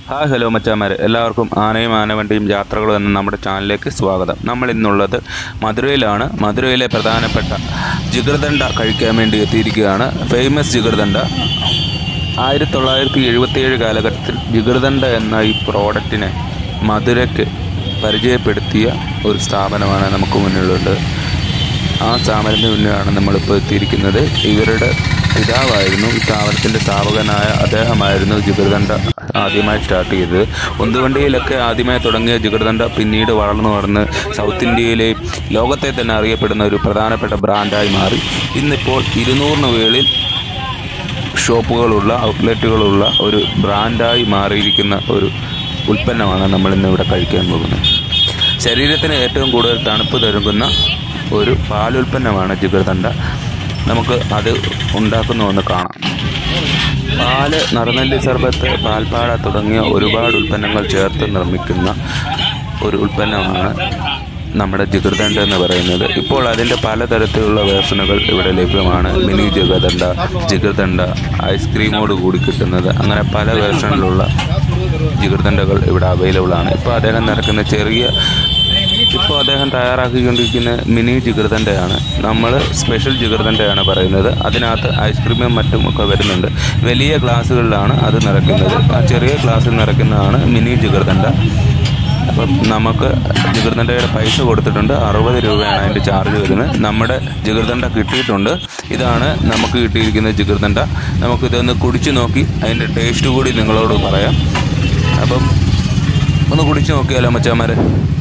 hi hello മച്ചാമാരെ എല്ലാവർക്കും ആനയും ആനവണ്ടിയും യാത്രകളും എന്ന നമ്മുടെ ചാനലിലേക്ക് സ്വാഗതം നമ്മൾ ഇന്നുള്ളത് മധുരയിലാണ് മധുരയിലെ പ്രധാനപ്പെട്ട ജിഗർദണ്ഡ കഴിക്കാൻ വേണ്ടി എത്തിയിരിക്കുകയാണ് ഫേമസ് ജിഗർദണ്ഡ ആയിരത്തി തൊള്ളായിരത്തി എഴുപത്തിയേഴ് കാലഘട്ടത്തിൽ ജിഗർദണ്ഡ എന്ന ഈ പ്രോഡക്റ്റിനെ മധുരയ്ക്ക് പരിചയപ്പെടുത്തിയ ഒരു സ്ഥാപനമാണ് നമുക്ക് മുന്നിലുള്ളത് ആ സ്ഥാപനത്തിന് മുന്നിലാണ് നമ്മളിപ്പോൾ എത്തിയിരിക്കുന്നത് ഇവരുടെ പിതാവായിരുന്നു ഈ സ്ഥാപനത്തിൻ്റെ സ്ഥാപകനായ അദ്ദേഹമായിരുന്നു ജിഗർദണ്ഡ ആദ്യമായി സ്റ്റാർട്ട് ചെയ്തത് ഉന്തുവണ്ടിയിലൊക്കെ ആദ്യമായി തുടങ്ങിയ ജിഗർദണ്ഡ പിന്നീട് വളർന്നു വളർന്ന് സൗത്ത് ഇന്ത്യയിലെ ലോകത്തെ തന്നെ അറിയപ്പെടുന്ന ഒരു പ്രധാനപ്പെട്ട ബ്രാൻഡായി മാറി ഇന്നിപ്പോൾ ഇരുന്നൂറിന് മുകളിൽ ഷോപ്പുകളുള്ള ഔട്ട്ലെറ്റുകളുള്ള ഒരു ബ്രാൻഡായി മാറിയിരിക്കുന്ന ഒരു ഉൽപ്പന്നമാണ് നമ്മൾ ഇന്ന് ഇവിടെ കഴിക്കാൻ പോകുന്നത് ശരീരത്തിന് ഏറ്റവും കൂടുതൽ തണുപ്പ് തരുന്ന ഒരു പാലുൽപ്പന്നമാണ് ജിഗർദണ്ഡ നമുക്ക് അത് ഉണ്ടാക്കുന്ന ഒന്ന് കാണാം പാല് നറുനെല്ലി സർബത്ത് പാൽപ്പാട തുടങ്ങിയ ഒരുപാട് ഉൽപ്പന്നങ്ങൾ ചേർത്ത് നിർമ്മിക്കുന്ന ഒരു ഉൽപ്പന്നമാണ് നമ്മുടെ ജിഗർദണ്ഡ എന്ന് പറയുന്നത് ഇപ്പോൾ അതിൻ്റെ പലതരത്തിലുള്ള വേർഷനുകൾ ഇവിടെ ലഭ്യമാണ് മിനി ജിഗർദണ്ഡ ജിഗർദണ്ഡ ഐസ്ക്രീമോട് കൂടി കിട്ടുന്നത് അങ്ങനെ പല വേർഷനിലുള്ള ജിഗർദണ്ഡകൾ ഇവിടെ അവൈലബിൾ ആണ് ഇപ്പോൾ അദ്ദേഹം നിറക്കുന്ന ചെറിയ ഇപ്പോൾ അദ്ദേഹം തയ്യാറാക്കിക്കൊണ്ടിരിക്കുന്ന മിനി ജിഗർദണ്ഡയാണ് നമ്മൾ സ്പെഷ്യൽ ജിഗർദണ്ഡയാണ് പറയുന്നത് അതിനകത്ത് ഐസ്ക്രീമും മറ്റും ഒക്കെ വരുന്നുണ്ട് വലിയ ഗ്ലാസ്സുകളിലാണ് അത് നിറയ്ക്കുന്നത് ആ ചെറിയ ഗ്ലാസ്സിൽ നിറയ്ക്കുന്നതാണ് മിനി ജിഗർദണ്ഡ അപ്പം നമുക്ക് ജിഗർദണ്ഡയുടെ പൈസ കൊടുത്തിട്ടുണ്ട് അറുപത് രൂപയാണ് അതിൻ്റെ ചാർജ് വരുന്നത് നമ്മുടെ ജിഗർദണ്ഡ കിട്ടിയിട്ടുണ്ട് ഇതാണ് നമുക്ക് കിട്ടിയിരിക്കുന്ന ജിഗർദണ്ഡ നമുക്കിതൊന്ന് കുടിച്ചു നോക്കി അതിൻ്റെ ടേസ്റ്റ് കൂടി നിങ്ങളോട് പറയാം അപ്പം ഒന്ന് കുടിച്ചു നോക്കിയാലോ മച്ചാമാരെ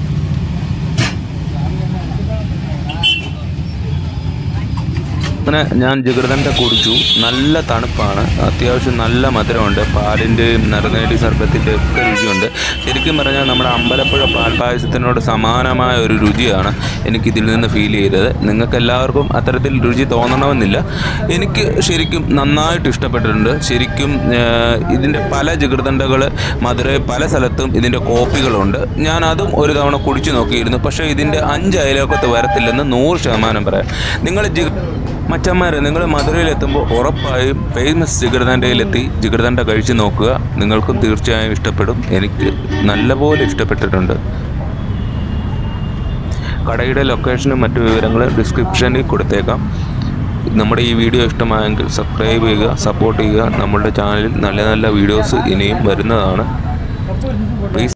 അങ്ങനെ ഞാൻ ജിഗർദണ്ഡ കുടിച്ചു നല്ല തണുപ്പാണ് അത്യാവശ്യം നല്ല മധുരമുണ്ട് പാലിൻ്റെയും നറുനേടി സർബത്തിൻ്റെ ഒക്കെ രുചിയുണ്ട് ശരിക്കും പറഞ്ഞാൽ നമ്മുടെ അമ്പലപ്പുഴ പാൽപ്പായസത്തിനോട് സമാനമായ ഒരു രുചിയാണ് എനിക്കിതിൽ നിന്ന് ഫീൽ ചെയ്തത് നിങ്ങൾക്ക് എല്ലാവർക്കും അത്തരത്തിൽ രുചി തോന്നണമെന്നില്ല എനിക്ക് ശരിക്കും നന്നായിട്ട് ഇഷ്ടപ്പെട്ടിട്ടുണ്ട് ശരിക്കും ഏഹ്, ഇതിൻ്റെ പല ജിഗർദണ്ഡകൾ മധുരയിൽ പല സ്ഥലത്തും ഇതിൻ്റെ കോപ്പികളുണ്ട് ഞാൻ അതും ഒരു തവണ കുടിച്ചു നോക്കിയിരുന്നു പക്ഷേ ഇതിൻ്റെ അഞ്ച് അയലോക്കത്ത് വരത്തില്ലെന്ന് നൂറ് ശതമാനം പറയാം നിങ്ങൾ ജി മച്ചന്മാരെ നിങ്ങൾ മധുരയിലെത്തുമ്പോൾ ഉറപ്പായും ഫേമസ് ജിഗർദണ്ഡയിലെത്തി ജിഗർദണ്ഡ കഴിച്ചു നോക്കുക നിങ്ങൾക്കും തീർച്ചയായും ഇഷ്ടപ്പെടും എനിക്ക് നല്ലപോലെ ഇഷ്ടപ്പെട്ടിട്ടുണ്ട് കടയുടെ ലൊക്കേഷനും മറ്റു വിവരങ്ങളും ഡിസ്ക്രിപ്ഷനിൽ കൊടുത്തേക്കാം നമ്മുടെ ഈ വീഡിയോ ഇഷ്ടമായെങ്കിൽ സബ്സ്ക്രൈബ് ചെയ്യുക സപ്പോർട്ട് ചെയ്യുക നമ്മുടെ ചാനലിൽ നല്ല നല്ല വീഡിയോസ് ഇനിയും വരുന്നതാണ് പ്ലീസ്